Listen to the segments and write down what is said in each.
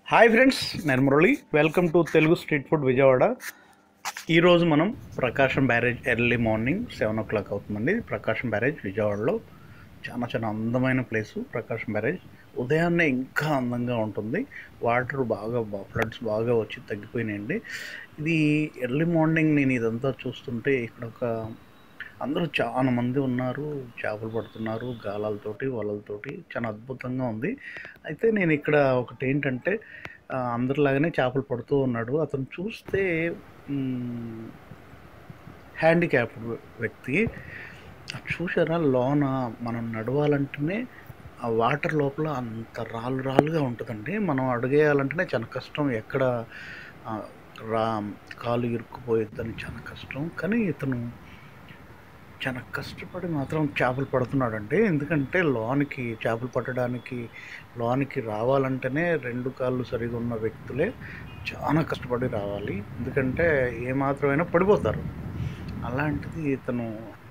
hi friends నేను Murali welcome to Telugu street food Vijayawada ఈరోజు మనం Prakasam barrage early morning seven o'clock అవుతుందండి ప్రకాశం బ్యారేజ్ విజయవాడలో చాలా చాలా అందమైన ప్లేసు ప్రకాశం బ్యారేజ్ ఉదయాన్నే ఇంకా అందంగా ఉంటుంది వాటర్ బాగా ఫ్లడ్స్ బాగా వచ్చి తగ్గిపోయినాయండి ఇది ఎర్లీ మార్నింగ్ నేను ఇదంతా చూస్తుంటే ఇక్కడ ఒక అందరూ చాలా మంది ఉన్నారు చేపలు పడుతున్నారు గాలాలతోటి వలలతోటి చాలా అద్భుతంగా ఉంది అయితే నేను ఇక్కడ ఒకటి ఏంటంటే ఆ, అందరిలాగానే చేపలు పడుతూ ఉన్నాడు అతను చూస్తే హ్యాండిక్యాప్ వ్యక్తి అది చూసారా లోన మనం నడవాలంటేనే ఆ వాటర్ లోపల అంత రాళ్ళు రాళ్ళుగా ఉంటుందండి మనం అడిగేయాలంటేనే చాలా కష్టం ఎక్కడ ఆ, రా కాలు ఇరుక్కుపోయిద్దని చాలా కష్టం కానీ ఇతను చాలా కష్టపడి మాత్రం చేపలు పడుతున్నాడండి ఎందుకంటే లోనికి చేపలు పట్టడానికి లోనికి రావాలంటేనే రెండు కాళ్ళు సరిగా ఉన్న వ్యక్తులే చాలా కష్టపడి రావాలి ఎందుకంటే ఏ మాత్రమైనా పడిపోతారు అలాంటిది ఇతను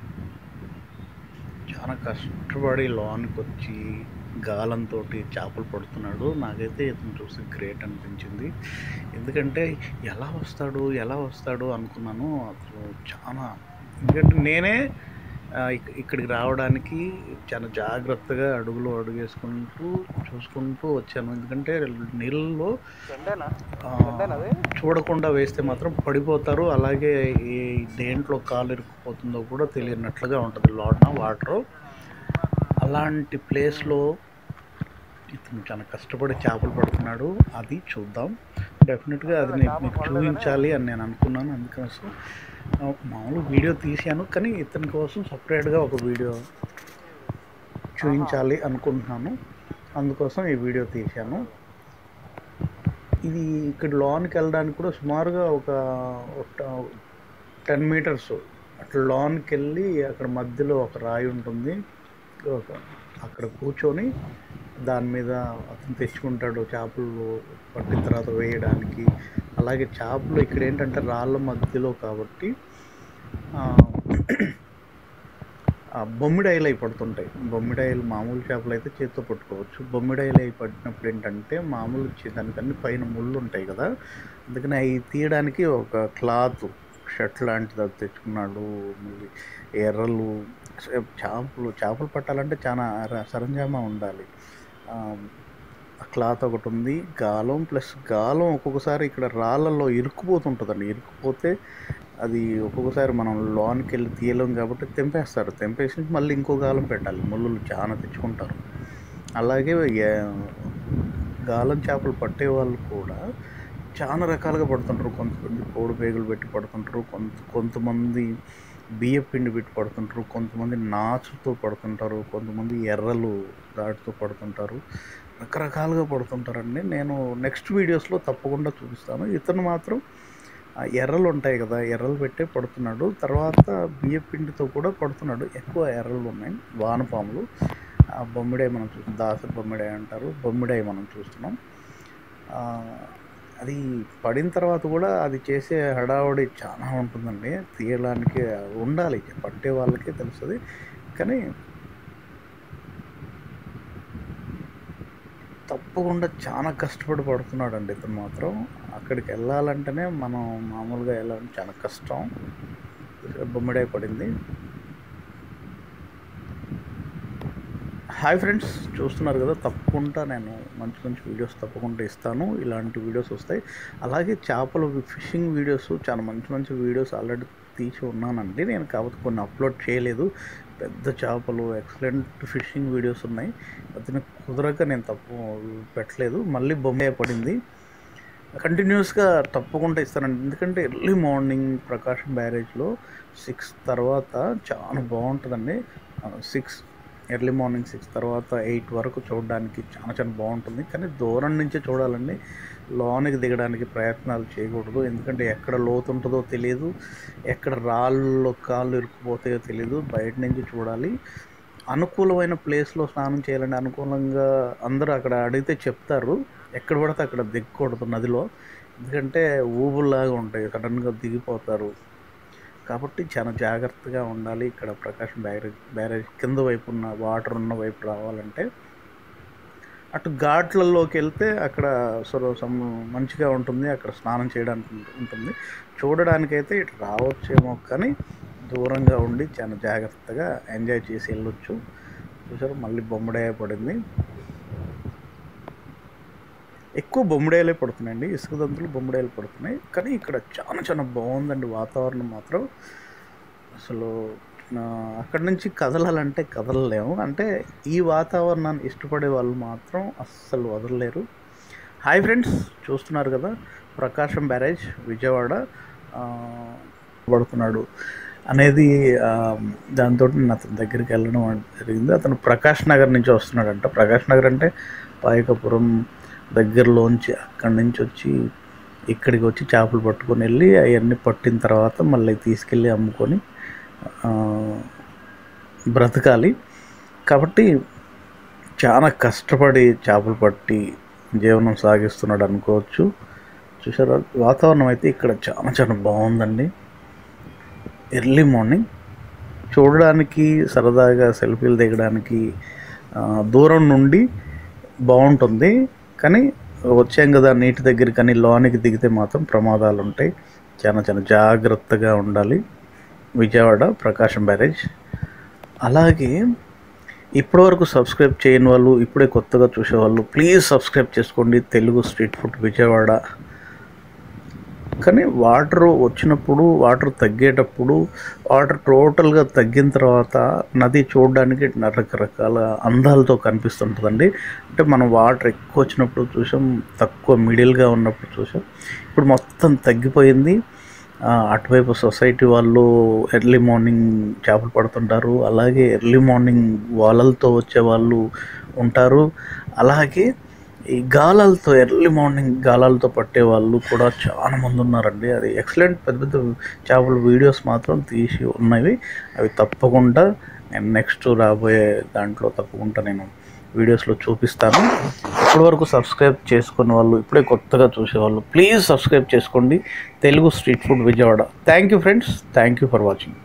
చాలా కష్టపడి లోనికి వచ్చి గాలంతో చేపలు పడుతున్నాడు నాకైతే ఇతను చూసి గ్రేట్ అనిపించింది ఎందుకంటే ఎలా వస్తాడు ఎలా వస్తాడు అనుకున్నాను అసలు చాలా ఎందుకంటే నేనే ఆ, ఇక్- ఇక్కడికి రావడానికి చాలా జాగ్రత్తగా అడుగులు అడుగేసుకుంటూ చూసుకుంటూ వచ్చాను ఎందుకంటే నీళ్ళలో ఆ, చూడకుండా వేస్తే మాత్రం పడిపోతారు అలాగే ఈ దేంట్లో కాలు ఇరుక్కుపోతుందో కూడా తెలియనట్లుగా ఉంటుంది లోన వాటర్ అలాంటి ప్లేస్లో ఇతను చాలా కష్టపడి చేపలు పడుతున్నాడు అది చూద్దాం డెఫినెట్గా అది నేను మీకు చూపించాలి అని నేను అనుకున్నాను అందుకోసం ఆ, మామూలు వీడియో తీశాను కానీ ఇతని కోసం సపరేట్గా ఒక వీడియో చూపించాలి అనుకుంటున్నాను అందుకోసం ఈ వీడియో తీశాను ఇది ఇక్కడ లోన్కి వెళ్ళడానికి కూడా సుమారుగా ఒక టెన్ మీటర్స్ అట్లా లోన్కి వెళ్ళి అక్కడ మధ్యలో ఒక రాయి ఉంటుంది ఒక అక్కడ కూర్చొని దాని మీద అతను తెచ్చుకుంటాడు చేపలు పట్టిన తర్వాత వేయడానికి అలాగే చేపలు ఇక్కడ ఏంటంటే రాళ్ళ మధ్యలో కాబట్టి ఆ, ఆ బొమ్మిడాయిలు అయి పడుతుంటాయి బొమ్మిడాయిలు మామూలు చేపలు అయితే చేతితో పట్టుకోవచ్చు బొమ్మిడాయిలు అయి పట్టినప్పుడు ఏంటంటే మామూలు చే- దానికన్నీ పైన ముళ్ళు ఉంటాయి కదా అందుకని అవి తీయడానికి ఒక క్లాత్ షర్ట్ లాంటిది అది తెచ్చుకున్నాడు మళ్ళీ ఎర్రలు చే- చేపలు చేపలు పట్టాలంటే చాలా ర- సరంజామా ఉండాలి ఆ, ఆ క్లాత్ ఒకటి ఉంది గాలం ప్లస్ గాలం ఒక్కొక్కసారి ఇక్కడ రాళ్ళల్లో ఇరుక్కుపోతుంటుందండి ఇరుక్కుపోతే అది ఒక్కొక్కసారి మనం లోన్కి వెళ్ళి తీయలేం కాబట్టి తెంపేస్తారు తెంపేసి మళ్ళీ ఇంకో గాలం పెట్టాలి ముళ్ళు చాలా తెచ్చుకుంటారు అలాగే ఏ- గాలం చేపలు పట్టే వాళ్ళు కూడా చాలా రకాలుగా పడుతుంటారు కొంతమంది కోడి పేగులు పెట్టి పడుతుంటారు కొంత కొంతమంది బియ్య పిండి పెట్టి పడుతుంటారు కొంతమంది నాచుతో పడుతుంటారు కొంతమంది ఎర్రలు దాటితో పడుతుంటారు రకరకాలుగా పడుతుంటారండి నేను నెక్స్ట్ వీడియోస్లో తప్పకుండా చూపిస్తాను ఇతను మాత్రం ఆ ఎర్రలు ఉంటాయి కదా ఎర్రలు పెట్టే పడుతున్నాడు తర్వాత బియ్య పిండితో కూడా పడుతున్నాడు ఎక్కువ ఎర్రలు ఉన్నాయి వానపాములు ఆ బొమ్మిడాయి మనం చూస్తున్నాం దాసరి బొమ్మిడాయి అంటారు బొమ్మిడాయి మనం చూస్తున్నాం ఆ, అది పడిన తర్వాత కూడా అది చేసే హడావుడి చాలా ఉంటుందండి తీయడానికి ఉండాలి పట్టే వాళ్ళకే తెలుస్తుంది కానీ తప్పకుండా చాలా కష్టపడి పడుతున్నాడు అండి ఇతను మాత్రం అక్కడికి వెళ్ళాలంటేనే మనం మామూలుగా వెళ్ళాలంటే చాలా కష్టం బొమ్మిడాయి పడింది హాయ్ ఫ్రెండ్స్ చూస్తున్నారు కదా తప్పకుండా నేను మంచి మంచి వీడియోస్ తప్పకుండా ఇస్తాను ఇలాంటి వీడియోస్ వస్తాయి అలాగే చేపలు ఫిషింగ్ వీడియోస్ చాలా మంచి మంచి వీడియోస్ ఆల్రెడీ తీసి ఉన్నానండి నేను కాబట్టి కొన్ని అప్లోడ్ చేయలేదు పెద్ద చేపలు ఎక్సలెంట్ ఫిషింగ్ వీడియోస్ ఉన్నాయి అతను కుదరక నేను తప్పు పెట్టలేదు మళ్ళీ బొమ్మే పడింది కంటిన్యూస్గా తప్పకుండా ఇస్తానండి ఎందుకంటే ఎర్లీ మార్నింగ్ ప్రకాశం బ్యారేజ్లో సిక్స్ తర్వాత చాలా బాగుంటుందండి సిక్స్ ఎర్లీ మార్నింగ్ సిక్స్ తర్వాత ఎయిట్ వరకు చూడడానికి చాలా చాలా బాగుంటుంది కానీ దూరం నుంచే చూడాలండి లోనికి దిగడానికి ప్రయత్నాలు చేయకూడదు ఎందుకంటే ఎక్కడ లోతు ఉంటుందో తెలియదు ఎక్కడ రాళ్ళు కాళ్ళు ఇరుక్కుపోతాయో తెలియదు బయట నుంచి చూడాలి అనుకూలమైన ప్లేస్లో స్నానం చేయాలంటే అనుకూలంగా అందరూ అక్కడ అడిగితే చెప్తారు ఎక్కడ పడితే అక్కడ దిగకూడదు నదిలో ఎందుకంటే ఊబుల్లాగా ఉంటాయి సడన్గా దిగిపోతారు కాబట్టి చాలా జాగ్రత్తగా ఉండాలి ఇక్కడ ప్రకాశం బ్యారేజ్ బ్యారేజ్ కింద వైపు ఉన్న వాటర్ ఉన్న వైపు రావాలంటే అటు ఘాట్లలోకి వెళ్తే అక్కడ సొర సమ్ మంచిగా ఉంటుంది అక్కడ స్నానం చేయడానికి ఉం- ఉంటుంది చూడడానికైతే ఇటు రావచ్చేమో కానీ దూరంగా ఉండి చాలా జాగ్రత్తగా ఎంజాయ్ చేసి వెళ్ళొచ్చు చూసారు మళ్ళీ బొమ్మడాయ పడింది ఎక్కువ బొమ్మడాయలే పడుతున్నాయండి ఇసుక దంతులు బొమ్మడాయలు పడుతున్నాయి కానీ ఇక్కడ చాలా చాలా బాగుందండి వాతావరణం మాత్రం అసలు ఆ, అక్కడి నుంచి కదలాలంటే కదలలేము అంటే ఈ వాతావరణాన్ని ఇష్టపడే వాళ్ళు మాత్రం అస్సలు వదలలేరు హాయ్ ఫ్రెండ్స్ చూస్తున్నారు కదా ప్రకాశం బ్యారేజ్ విజయవాడ ఆ, పడుతున్నాడు అనేది ఆ, దాంతో నేను అతని దగ్గరికి వెళ్ళడం జరిగింది అతను ప్రకాష్ నగర్ నుంచి వస్తున్నాడంట ప్రకాష్ నగర్ అంటే పాయకపురం దగ్గరలోంచి అక్కడి నుంచి వచ్చి ఇక్కడికి వచ్చి చేపలు పట్టుకొని వెళ్ళి అవన్నీ పట్టిన తర్వాత మళ్ళీ తీసుకెళ్ళి అమ్ముకొని ఆ, బ్రతకాలి కాబట్టి చాలా కష్టపడి చేపలు పట్టి జీవనం సాగిస్తున్నాడు అనుకోవచ్చు చూసారా వాతావరణం అయితే ఇక్కడ చాలా చాలా బాగుందండి ఎర్లీ మార్నింగ్ చూడడానికి సరదాగా సెల్ఫీలు దిగడానికి ఆ, దూరం నుండి బాగుంటుంది కానీ వచ్చాం కదా నీటి దగ్గర కానీ లోనికి దిగితే మాత్రం ప్రమాదాలు ఉంటాయి చాలా చాలా జాగ్రత్తగా ఉండాలి విజయవాడ ప్రకాశం బ్యారేజ్ అలాగే ఇప్పటివరకు సబ్స్క్రైబ్ చేయని వాళ్ళు ఇప్పుడే కొత్తగా చూసేవాళ్ళు ప్లీజ్ సబ్స్క్రైబ్ చేసుకోండి తెలుగు స్ట్రీట్ ఫుడ్ విజయవాడ కానీ వాటర్ వచ్చినప్పుడు వాటర్ తగ్గేటప్పుడు వాటర్ టోటల్గా తగ్గిన తర్వాత నది చూడడానికి రకరకాల అందాలతో కనిపిస్తుంటుందండి అంటే మనం వాటర్ ఎక్కువ వచ్చినప్పుడు చూసాం తక్కువ మిడిల్గా ఉన్నప్పుడు చూసాం ఇప్పుడు మొత్తం తగ్గిపోయింది ఆ, అటువైపు సొసైటీ వాళ్ళు ఎర్లీ మార్నింగ్ చేపలు పడుతుంటారు అలాగే ఎర్లీ మార్నింగ్ వాలలతో వచ్చే వాళ్ళు ఉంటారు అలాగే ఈ గాలాలతో ఎర్లీ మార్నింగ్ గాలాలతో పట్టే వాళ్ళు కూడా చాలా మంది ఉన్నారండి అది ఎక్సలెంట్ పెద్ద పెద్ద చేపల వీడియోస్ మాత్రం తీసి ఉన్నవి అవి తప్పకుండా నేను నెక్స్ట్ రాబోయే దాంట్లో తప్పకుండా నేను వీడియోస్లో చూపిస్తాను ఇప్పటివరకు సబ్స్క్రైబ్ చేసుకున్న వాళ్ళు ఇప్పుడే కొత్తగా చూసేవాళ్ళు ప్లీజ్ సబ్స్క్రైబ్ చేసుకోండి Telugu street food Vijayawada thank you friends thank you for watching